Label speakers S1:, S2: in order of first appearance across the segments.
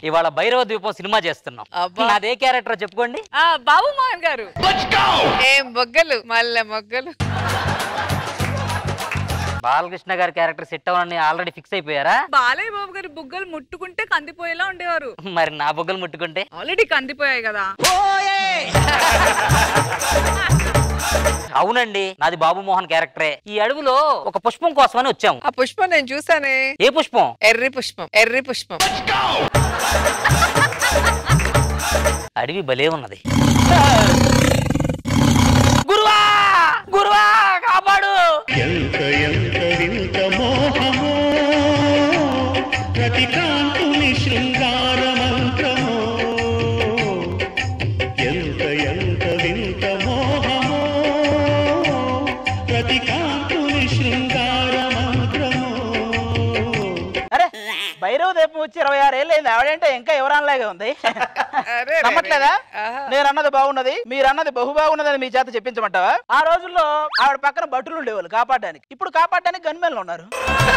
S1: ఇవాళ భైరవ ద్వీపం సినిమా చేస్తున్నాం
S2: అబ్బా.
S1: నాదే క్యారెక్టర్ చెప్పుకోండి
S2: ఆ బాబు మోహన్ గారు ఏం మొగ్గలు మల్లె మొగ్గలు
S1: బాలకృష్ణ గారి క్యారెక్టర్ సెట్ అవ్వని ఆల్రెడీ ఫిక్స్ అయిపోయారా
S2: బాలయ్య బాబు గారి బుగ్గలు ముట్టుకుంటే కందిపోయేలా ఉండేవారు
S1: మరి నా బొగ్గలు ముట్టుకుంటే
S2: ఆల్రెడీ కందిపోయాయి కదా
S1: అవునండి నాది బాబు మోహన్ క్యారెక్టరే ఈ అడవిలో ఒక పుష్పం కోసమని వచ్చాము
S2: ఆ పుష్పం నేను చూసానే
S1: ఏ పుష్పం
S2: ఎర్రి పుష్పం ఎర్రి పుష్పం
S1: అడవి భలే ఉన్నది గురువా గురువా కాపాడు
S3: ఎంత ఎంత వింత మోహమో ప్రతి కాంతుని శృంగార మంత్రమో ఎంత ఎంత వింత మోహమో ప్రతి కాంతుని శృంగార మంత్రమో
S4: అరే భైరవ దీపం వచ్చి ఇరవై ఆరు ఏళ్ళు అయింది ఆవిడంటే ఇంకా ఎవరనలాగే ఉంది
S2: అరే రే
S4: నమ్మట్లేదా
S2: రే. ఆహా.
S4: నేను అన్నది బాగున్నది మీరు అన్నది బహు బాగున్నదని మీ చేత చెప్పించమంటావా ఆ రోజుల్లో ఆవిడ పక్కన భటులు ఉండేవాళ్ళు కాపాడడానికి ఇప్పుడు కాపాడడానికి గన్మెన్లు ఉన్నారు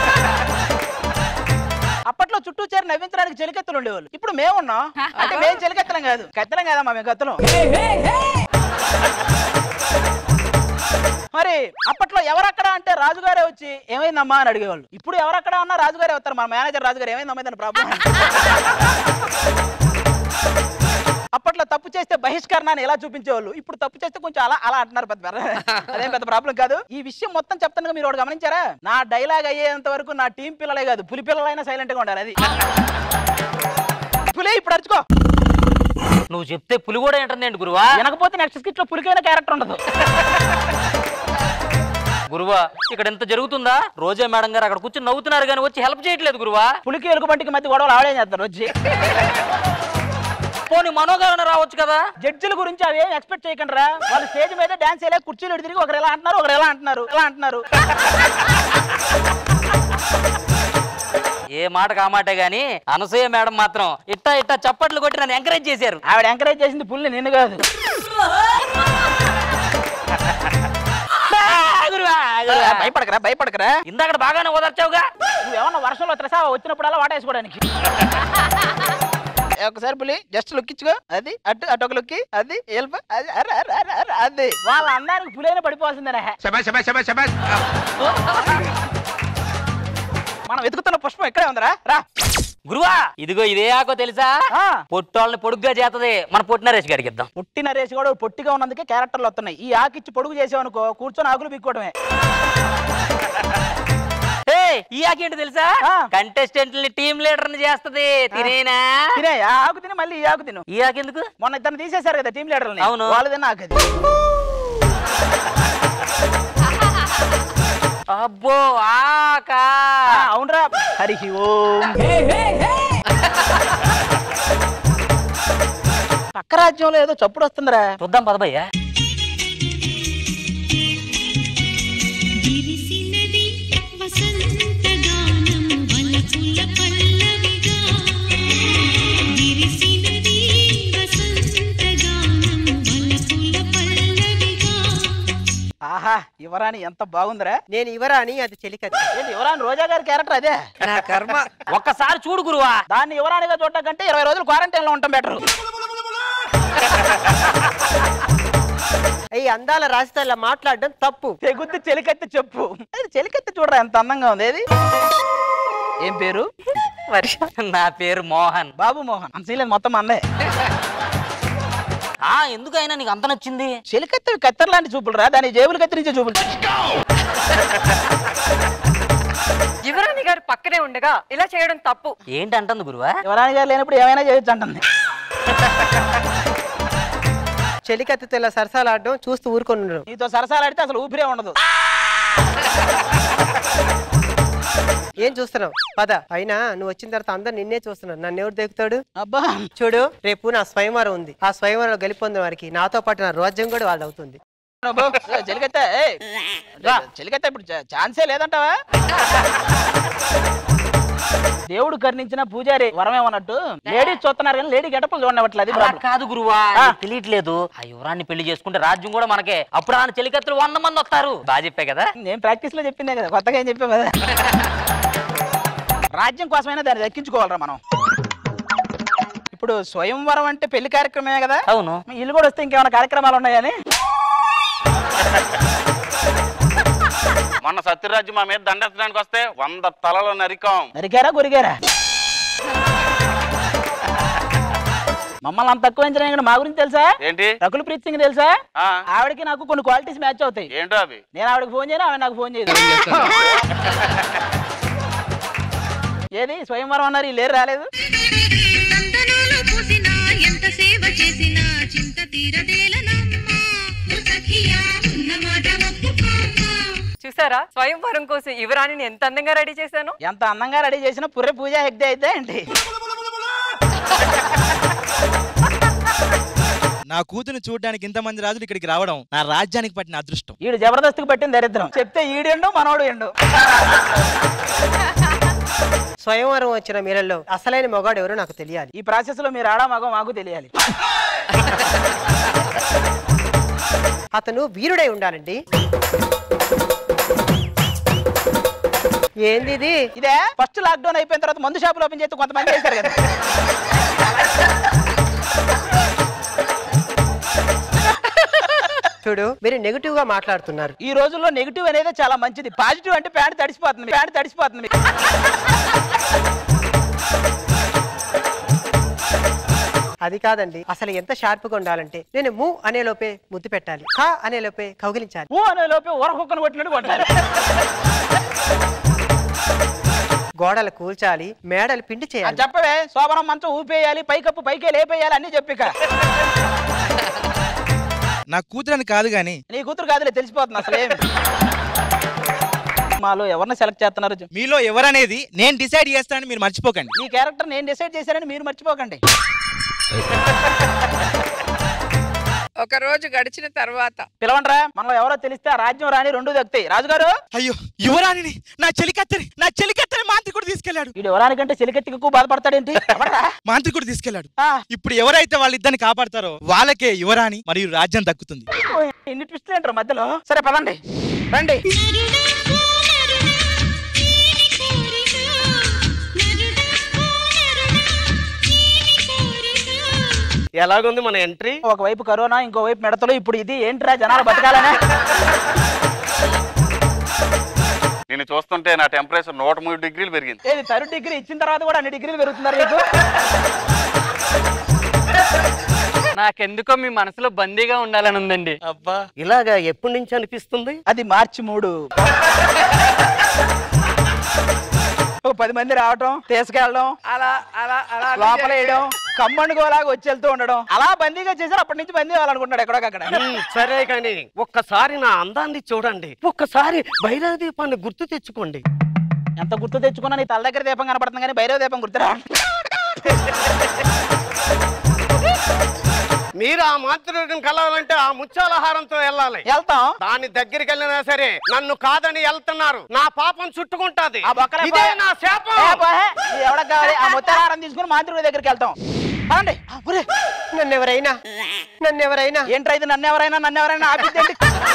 S4: అప్పట్లో చుట్టూ చేరి నవ్వించడానికి చెలికెత్తులు ఉండేవాళ్ళు ఇప్పుడు మేమున్నాం అంటే మేము చెలికెత్తలం కాదు కత్తలం కాదమ్మా మేము కత్తలం మరి అప్పట్లో ఎవరక్కడ అంటే రాజుగారే వచ్చి ఏమైందమ్మా అని అడిగేవాళ్ళు ఇప్పుడు ఎవరక్కడ అన్నా రాజుగారే వస్తారు మన మేనేజర్ రాజుగారు ఏమైందమ్మా దాని ప్రాబ్లం అప్పట్లో తప్పు చేస్తే బహిష్కరణాన్ని ఎలా చూపించేవాళ్ళు ఇప్పుడు తప్పు చేస్తే కొంచెం అలా అలా అంటున్నారు పెద్ద పెద్ద- అదేం పెద్ద ప్రాబ్లం కాదు ఈ విషయం మొత్తం చెప్తాను మీరు ఒకటి గమనించారా నా డైలాగ్ అయ్యేంత వరకు నా టీం పిల్లలే కాదు పులి పిల్లలైనా సైలెంట్ గా ఉండాలి అది పులి ఇప్పుడు అరుచుకో
S1: నువ్వు చెప్తే పులి కూడా ఏంటండి గురువా
S4: వినకపోతే నెక్స్ట్ స్కిట్ లో పులికైన క్యారెక్టర్ ఉండదు
S1: గురువా ఇక్కడ ఎంత జరుగుతుందా రోజా మేడం గారు అక్కడ కూర్చొని నవ్వుతున్నారు కానీ వచ్చి హెల్ప్ చేయట్లేదు గురువా
S4: పులికి ఎలుగుబంటికి మధ్య గొడవలు ఆడేం చేస్తారు వచ్చి
S1: పోనీ మనోగారణ రావచ్చు కదా
S4: జడ్జిల గురించి అవి ఏం ఎక్స్పెక్ట్ చేయకండి రా వాళ్ళు స్టేజ్ మీద డాన్స్ వేయలే కుర్చీలు ఎటు తిరిగి ఒకరు ఎలా అంటున్నారు ఒకరు ఎలా అంటున్నారు ఎలా అంటున్నారు
S1: ఏ మాట కామాటే గాని అనసూయ మేడం మాత్రం ఇట్టా ఇట్టా చప్పట్లు కొట్టి నన్ను ఎంకరేజ్ చేశారు
S4: ఆవిడ ఎంకరేజ్ చేసింది పుల్ని నిన్ను కాదు గురువా, భయపడకరా భయపడకరా
S1: ఇందాక బాగానే ఓదార్చావుగా
S4: నువ్వేమన్నా వర్షంలో త్రెసా వచ్చినప్పుడల్లా వాటేసుకోవడానికి ఒకసారి పులి జస్ట్ లుక్కించుకో అది అటు అటు ఒక లుక్కి అది వెళ్ళిపో అది అర్ర, అర్ర, అర్ర, అర్ర, అది వాళ్ళ అందానికి పులైన పడిపోవాల్సిందే మనం వెతుకుతున్న పుష్పం ఇక్కడే ఉందిరా రా
S1: గురువా ఇదిగో ఇదే ఆకో తెలుసా
S4: ఆ.
S1: పొట్టోళ్ళని పొడుగ్గా చేతది మన పొట్టి నరేష్ గారికి ఇద్దాం
S4: పుట్టి నరేష్ కూడా పొట్టిగా ఉన్నందుకే క్యారెక్టర్లు వస్తున్నాయి ఈ ఆకిచ్చి పొడుగు చేసావనుకో కూర్చొని ఆకులు పిక్కోవడమే
S1: ఏ ఈ ఆకేంటి తెలుసా
S4: ఆ.
S1: కంటెస్టెంట్ని టీం లీడర్ ని చేస్తది తినేనా
S4: తినే ఆ ఆకు తిని మళ్ళీ ఈ ఆకు తిను
S1: ఈ ఆకెందుకు
S4: మొన్న ఇద్దరు తీసేశారు కదా టీం లీడర్ని
S1: అవును.
S4: వాళ్ళు తిన్న ఆకు అది
S1: అబ్బో ఆకా
S4: ఆ, అవునరా హరి ఓం పక్క రాజ్యంలో ఏదో చప్పుడు వస్తుందిరా
S1: చూద్దాం పదభయ్యా
S5: విరిసినది వసంతగానం వలపుల పల్లవిగా విరిసినది వసంతగానం వలపుల పల్లవిగా
S4: ఆహా యువరాణి ఎంత బాగుందిరా
S6: నేను ఇవరాని అది చెలికత్తి
S4: ఏంటి యువరాణి రోజా గారి క్యారెక్టర్ అదే
S2: నా కర్మ
S1: ఒక్కసారి చూడు గురువా
S4: దాన్ని యువరాణిగా చూడటం కంటే ఇరవై రోజులు క్వారంటైన్ లో ఉంటాం బెటర్
S6: ఈ అందాల రాశితో ఇలా మాట్లాడడం తప్పు
S4: తెగుద్ది చెలికత్తి చెప్పు అది చెలికత్తి చూడరా ఎంత అందంగా ఉంది ఏది ఏం పేరు
S2: వర్ష
S1: నా పేరు మోహన్
S4: బాబు మోహన్ అంత సీలేదు మొత్తం అందే
S1: ఆ ఎందుకు అయినా నీకు అంత నచ్చింది
S4: చెలికత్తి కత్తెర లాంటి చూపులు రా దాని జేబులు కత్తిరించే చూపులు
S2: యువరాణి గారు పక్కనే ఉండగా ఇలా చేయడం తప్పు
S1: ఏంటి అంటుంది గురువా
S4: యువరాణి గారు లేనప్పుడు ఏమైనా చేయొచ్చు అంటుంది
S6: చెలికత్తితో ఇలా సరసాలాడడం చూస్తూ ఊరుకొని ఉండడం
S4: నీతో సరసాలాడితే అసలు ఊపిరే ఉండదు
S6: ఏం చూస్తున్నావు పద అయినా నువ్వు వచ్చిన తర్వాత అందరు నిన్నే చూస్తున్నారు నన్ను ఎవరు దెక్కుతాడు
S4: అబ్బా
S6: చూడు రేపు నా స్వయంవరం ఉంది ఆ స్వయంవరంలో గెలిపొందిన వారికి నాతో పాటు నా రోజం కూడా వాళ్ళు అవుతుంది
S4: అబ్బో, ఏ, చెలికత్తే ఏయ్. చెలికత్తే ఇప్పుడు ఛా- ఛాన్సే లేదంటావా దేవుడు కర్ణించిన పూజారి వరమేమన్నట్టు లేడీస్ చూస్తున్నారు కానీ లేడీ గడపలు చూడవట్లేదు అది
S1: అలా
S4: problem.
S1: కాదు గురువా
S4: ఆ.
S1: నీకు తెలియట్లేదు ఆ యువరాన్ని పెళ్లి చేసుకుంటే రాజ్యం కూడా మనకే అప్పుడు ఆయన చెలికత్తులు వంద మంది వస్తారు బాగా చెప్పే కదా
S4: నేను ప్రాక్టీస్ లో చెప్పిందే కదా కొత్తగా ఏం చెప్పావు కదా రాజ్యం కోసమైనా దాన్ని దక్కించుకోవాలరా మనం ఇప్పుడు స్వయంవరం అంటే పెళ్లి కార్యక్రమమే కదా
S1: అవును
S4: మీ ఇల్లు కూడా వస్తే ఇంకేమైనా కార్యక్రమాలు ఉన్నాయని
S7: మొన్న సత్యరాజు మా మీద దండెత్తడానికి వస్తే వంద తలలు నరికాం
S4: నరికారా గురిగారా మమ్మల్ని అంత తక్కువ ఎంచడం కానీ మా గురించి తెలుసా
S7: ఏంటి
S4: రకుల్ ప్రీత్ సింగ్ తెలుసా
S7: ఆ,
S4: ఆవిడకి నాకు కొన్ని క్వాలిటీస్ మ్యాచ్ అవుతాయి
S7: ఏంటో అవి
S4: నేను ఆవిడకి ఫోన్ చేయను ఆవిడ నాకు ఫోన్ చేయదు ఏది స్వయంవరం అన్నారు ఈ లేరు రాలేదు
S5: నందనాలు పూసినా ఎంత సేవ చేసినా చింత తీరదేలనమ్మా ఓ సఖియా ఉన్న మాట ఒప్పుకోమ్మా
S2: చూసారా స్వయంవరం కోసం యువరాణిని ఎంత అందంగా రెడీ చేశాను
S4: ఎంత అందంగా రెడీ చేసిన పుర్రె పూజ హెగ్దే అయితే ఏంటి
S8: నా కూతురు చూడడానికి ఇంతమంది రాజులు ఇక్కడికి రావడం నా రాజ్యానికి పట్టిన అదృష్టం
S4: ఈడు జబర్దస్త్కి పట్టిన దరిద్రం చెప్తే ఈడెండు మనోడు ఎండు
S6: స్వయంవరం వచ్చిన మీరల్లో అసలైన మొగాడు ఎవరో నాకు తెలియాలి
S4: ఈ ప్రాసెస్ లో మీరు ఆడా మగో మాకు తెలియాలి
S6: అతను వీరుడై ఉండాలండి ఏంది ఇది
S4: ఇదే ఫస్ట్ లాక్డౌన్ అయిపోయిన తర్వాత మందు షాపులు ఓపెన్ చేస్తే కొంతమంది చేశారు కదా
S6: చూడు మీరు నెగిటివ్ గా మాట్లాడుతున్నారు
S4: ఈ రోజుల్లో నెగిటివ్ అనేది చాలా మంచిది పాజిటివ్ అంటే ప్యాంట్ తడిసిపోతుంది ప్యాంట్ తడిసిపోతుంది
S6: అది కాదండి అసలు ఎంత షార్ప్ గా ఉండాలంటే నేను ము అనే లోపే ముద్దు పెట్టాలి హా అనే లోపే కౌగిలించాలి
S4: ఊ అనే లోపే ఊర కుక్కను కొట్టినట్టు కొట్టాలి
S6: గోడలు కూల్చాలి మేడలు పిండి
S4: అది
S6: చేయాలి
S4: చెప్పవే శోభనం మంచం ఊపేయాలి పైకప్పు పైకే లేపేయాలి అన్ని చెప్పిక
S8: నా కూతురని కాదు గాని
S4: నీ కూతురు కాదులే తెలిసిపోతుంది అసలు ఏమి మాలో ఎవరిని సెలెక్ట్ చేస్తున్నారు చెప్పు.
S8: మీలో ఎవరనేది నేను డిసైడ్ చేస్తానని మీరు మర్చిపోకండి
S4: ఈ క్యారెక్టర్ నేను డిసైడ్ చేశానని మీరు మర్చిపోకండి
S2: ఒక రోజు గడిచిన తర్వాత
S4: పిలవండ్రా మనలో ఎవరో తెలిస్తే ఆ రాజ్యం రాని రెండు దక్కుతాయి రాజుగారు
S8: అయ్యో యువరాణిని నా చెలికత్తెని నా చెలికత్తెని మాంత్రికుడు తీసుకెళ్లాడు
S4: వీడు ఎవరానికంటే చెలికెత్తికి ఎక్కువ బాధపడతాడేంటి ఎవడ్రా?
S8: మాంత్రికుడు తీసుకెళ్లాడు
S4: ఆ,
S8: ఇప్పుడు ఎవరైతే వాళ్ళిద్దరిని కాపాడతారో వాళ్ళకే యువరాణి మరియు రాజ్యం దక్కుతుంది
S4: ఓ, ఇన్ని ట్విస్ట్లు ఏంటారు మధ్యలో సరే పదండి రండి
S9: ఎలాగుంది మన ఎంట్రీ
S4: ఒకవైపు కరోనా ఇంకోవైపు మిడతలు ఇప్పుడు ఇది ఏంట్రా జనాలు బతకాలనే
S7: నేను చూస్తుంటే నా టెంపరేచర్ నూట మూడు డిగ్రీలు పెరిగింది
S4: ఏది థర్డ్ డిగ్రీ ఇచ్చిన తర్వాత కూడా అన్ని డిగ్రీలు పెరుగుతున్నారు మీకు
S1: నాకెందుకో మీ మనసులో బందీగా ఉండాలని ఉందండి
S9: అబ్బా ఇలాగా ఎప్పటి నుంచి అనిపిస్తుంది
S4: అది మార్చి మూడు ఓ పది మంది రావటం తీసుకెళ్ళడం
S2: అలా అలా అలా
S4: లోపల వేయడం కమ్మణుగోలాగా వచ్చి వెళ్తూ ఉండడం అలా బందీగా చేశారు అప్పటి నుంచి బందీ అవ్వాలనుకుంటున్నాడు ఎక్కడోకక్కడ
S9: ఉమ్, సరే కానీ ఒక్కసారి నా అందాన్ని చూడండి ఒక్కసారి భైరవ దీపాన్ని గుర్తు తెచ్చుకోండి
S4: ఎంత గుర్తు తెచ్చుకున్నా నీ తల దగ్గర దీపం కనపడుతుంది కానీ భైరవ దీపం గుర్తురా
S9: మీరు ఆ మాతృని కలవాలంటే ఆ ముత్యాలహారంతో వెళ్ళాలి
S4: వెళ్తాం
S9: దాని దగ్గరికి వెళ్ళినా సరే నన్ను కాదని వెళ్తున్నారు నా పాపం చుట్టుకుంటాది
S4: ఆ బొక్కలే
S9: ఇదే
S4: పోయే.
S9: నా
S4: ఏ
S9: శాపం
S4: పోహే, ఇది ఎవడకు కావాలి ఆ ముత్యాహారం తీసుకుని మాంత్రికుడి దగ్గరికి వెళ్తాం అనండి
S6: నన్ను ఎవరైనా నన్ను ఎవరైనా
S4: ఏంట్రా ఇది నన్ను ఎవరైనా నన్ను ఎవరైనా ఆపిద్దండి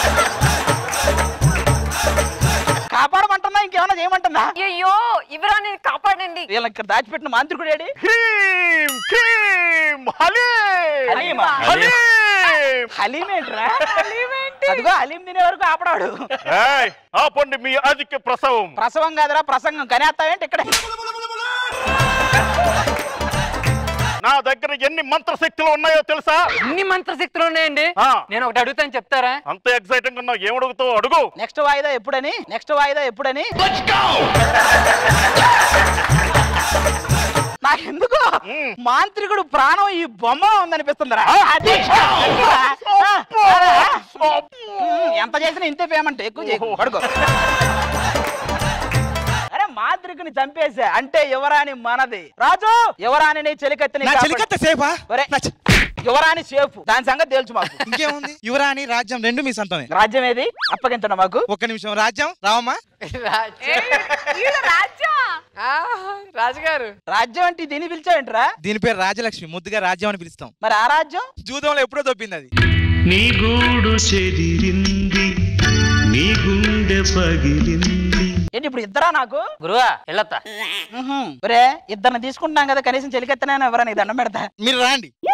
S4: కాపాడమంటున్నా ఇంకేమైనా చేయమంటున్నా
S2: అయ్యో యువరాణి కాపాడండి
S4: వీళ్ళని ఇక్కడ దాచిపెట్టిన మాంత్రికుడు ఏడి
S9: క్రీమ్ క్రీమ్ హలీం
S4: హలీమా?
S9: హలీం
S4: హలీం ఏంట్రా అదిగో హలీం తినే వరకు ఆపడాడు
S7: ఆపండి మీ అధిక ప్రసవం
S4: ప్రసవం కాదురా ప్రసంగం కనేస్తావేంటి ఇక్కడ
S7: నా దగ్గర ఎన్ని మంత్రశక్తులు ఉన్నాయో తెలుసా
S1: ఇన్ని మంత్రశక్తులు ఉన్నాయండి
S7: ఆ.
S1: నేను ఒకటి అడుగుతాను చెప్తారా
S7: అంత ఎక్సైటింగ్ ఉన్నావు ఏమడుగుతావు అడుగు
S4: నెక్స్ట్ వాయిదా ఎప్పుడని నెక్స్ట్ వాయిదా ఎప్పుడని నాకెందుకు మాంత్రికుడు ప్రాణం ఈ బొమ్మ ఉందనిపిస్తుందిరా అది ఉమ్, ఎంత చేసినా ఇంతే పేమెంట్ ఎక్కువ చేయకు పడుకో అరే మాంత్రికుని చంపేసా అంటే యువరాణి మనది రాజు యువరాణిని చెలికత్తిని
S8: నా
S4: కాపాడు.
S8: చెలికత్త సేఫా
S4: ఒరే,
S8: నా చె-
S4: యువరాణి సేఫ్ దాని సంగతి తెలుసు మాకు
S8: ఇంకేముంది యువరాణి రాజ్యం రెండు మీ సొంతమే
S4: రాజ్యం ఏది అప్పగించండి మాకు
S8: ఒక్క నిమిషం రాజ్యం రావమ్మా
S2: రాజుగారు
S4: రాజ్యం అంటే దీన్ని పిలిచావేంట్రా
S8: దీని పేరు రాజలక్ష్మి ముద్దుగా రాజ్యం అని పిలుస్తాం
S4: మరి ఆ రాజ్యం
S8: జూదంలో ఎప్పుడో దొబ్బింది అది
S3: నీ గూడు చెదిరింది నీ గుండె పగిలింది
S4: ఏంటి ఇప్పుడు ఇద్దరా నాకు
S1: గురువా వెళ్ళొత్తా
S4: ఉహుం. ఒరే ఇద్దరిని తీసుకుంటున్నాం కదా కనీసం చెలికెత్తనే ఎవరా నీకు దండం పెడతా
S8: మీరు రాండి